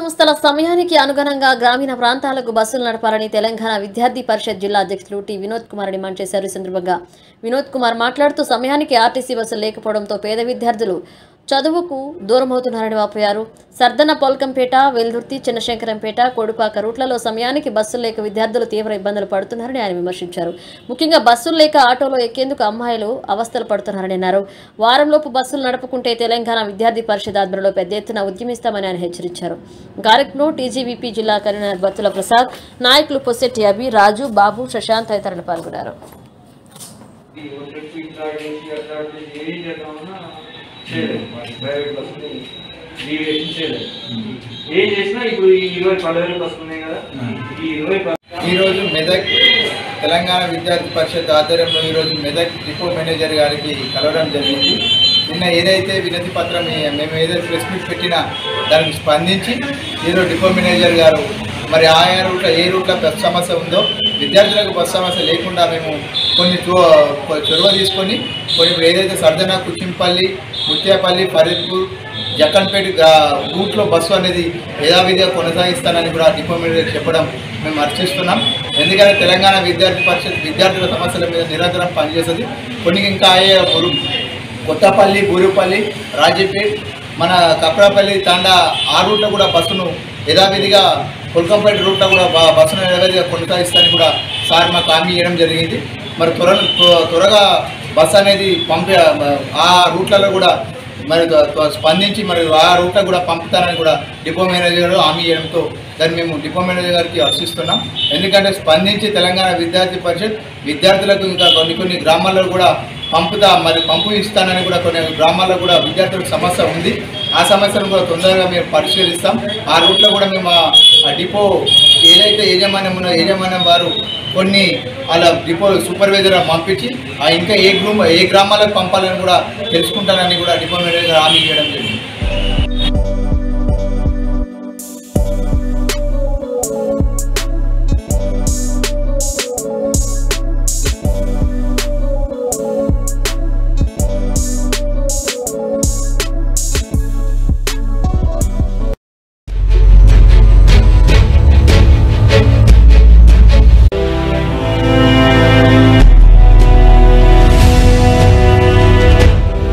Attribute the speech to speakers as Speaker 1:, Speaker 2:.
Speaker 1: సంస్థల సమయానికి అనుగుణంగా గ్రామీణ ప్రాంతాలకు బస్సులు నడపాలని తెలంగాణ విద్యార్థి పరిషత్ జిల్లా అధ్యక్షులు టి వినోద్ కుమార్ డిమాండ్ చేశారు ఈ సందర్భంగా వినోద్ కుమార్ మాట్లాడుతూ సమయానికి ఆర్టీసీ బస్సులు లేకపోవడంతో పేద విద్యార్థులు చదువుకు దూరమవుతున్నారని వాపోయారు సర్దన పోల్కంపేట వెల్దుర్తి చిన్నశంకరంపేట కొడుపాక రూట్లలో సమయానికి బస్సులు లేక విద్యార్థులు తీవ్ర ఇబ్బందులు పడుతున్నారని ఆయన విమర్శించారు ముఖ్యంగా బస్సులు లేక ఆటోలో ఎక్కేందుకు అమ్మాయిలు అవస్థలు పడుతున్నారని అన్నారు వారంలోపు బస్సులు నడపకుంటే తెలంగాణ విద్యార్థి పరిషత్ ఆధ్వర్యంలో పెద్ద ఎత్తున ఉద్యమిస్తామని ఆయన హెచ్చరించారు కార్యక్రమంలో టీజీవీపీ జిల్లా కన్వీనర్ బత్తుల ప్రసాద్ నాయకులు పొసెట్టి అభి రాజు బాబు శశాంత్ తదితరులు పాల్గొన్నారు
Speaker 2: ఈ ఒడ్డెక్కి ఇట్లా చేసి అట్లా చేసి ఏం చేద్దామన్నా చేయలేదు మరి ప్రైవేట్ బస్సుని డీవియేషన్ చేయలేదు ఏం చేసినా ఇప్పుడు ఈ ఇరవై పదివేలు బస్సులు ఉన్నాయి కదా ఈ ఇరవై ప-
Speaker 3: ఈరోజు మెదక్ తెలంగాణ విద్యార్థి పరిషత్ ఆధ్వర్యంలో ఈరోజు మెదక్ డిపో మేనేజర్ గారికి కలవడం జరిగింది నిన్న ఏదైతే వినతి పత్రం ఏ- మేము ఏదైతే ప్రెస్ మీట్ పెట్టినా దానికి స్పందించి ఈరోజు డిపో మేనేజర్ గారు మరి ఆయా రూట్లో ఏ రూట్లో బస్ సమస్య ఉందో విద్యార్థులకు బస్ సమస్య లేకుండా మేము కొన్ని చొ కొ- చొరవ తీసుకొని కొన్ని ఇప్పుడు ఏదైతే సర్దన కుచింపల్లి ముత్యాపల్లి ఫరీద్పూర్ జక్కన్పేట గా- రూట్లో బస్సు అనేది యథావిధిగా కొనసాగిస్తానని కూడా డిపో మేనేజర్ చెప్పడం మేము హర్షిస్తున్నాం ఎందుకంటే తెలంగాణ విద్యార్థి పరిషత్ విద్యార్థుల సమస్యల మీద నిరంతరం పనిచేస్తుంది కొన్ని ఇంకా అయ్యే బురు కొత్తపల్లి బూరుపల్లి రాజపేట్ మన కప్రాపల్లి తాండా ఆ రూట్లో కూడా బస్సును యథావిధిగా కొల్కంపేట రూట్లో కూడా బ- బస్సును యథావిధిగా కొనసాగిస్తానని కూడా సార్ మాకు హామీ ఇవ్వడం జరిగింది మరి త్వర త్వ- త్వరగా బస్సు అనేది పంపే ఆ రూట్లలో కూడా మరి త్వ- త్వ- స్పందించి మరి ఆ రూట్లో కూడా పంపుతారని కూడా డిపో మేనేజర్ హామీ ఇవ్వడంతో దాన్ని మేము డిపో మేనేజర్ గారికి హర్షిస్తున్నాం ఎందుకంటే స్పందించి తెలంగాణ విద్యార్థి పరిషత్ విద్యార్థులకు ఇంకా కొన్ని కొన్ని గ్రామాల్లో కూడా పంపుతా మరి పంపు ఇస్తానని కూడా కొన్ని గ్రామాల్లో కూడా విద్యార్థులకు సమస్య ఉంది ఆ సమస్యను కూడా తొందరగా మేము పరిశీలిస్తాం ఆ రూట్లో కూడా మేము ఆ- ఆ డిపో ఏదైతే యాజమాన్యం ఉన్నో యాజమాన్యం వారు కొన్ని అలా డిపో సూపర్వైజర్ పంపించి ఆ ఇంకా ఏ గ్రూమ్ ఏ గ్రామాలకు పంపాలని కూడా తెలుసుకుంటానని కూడా డిపో మేనేజర్ హామీ ఇవ్వడం జరిగింది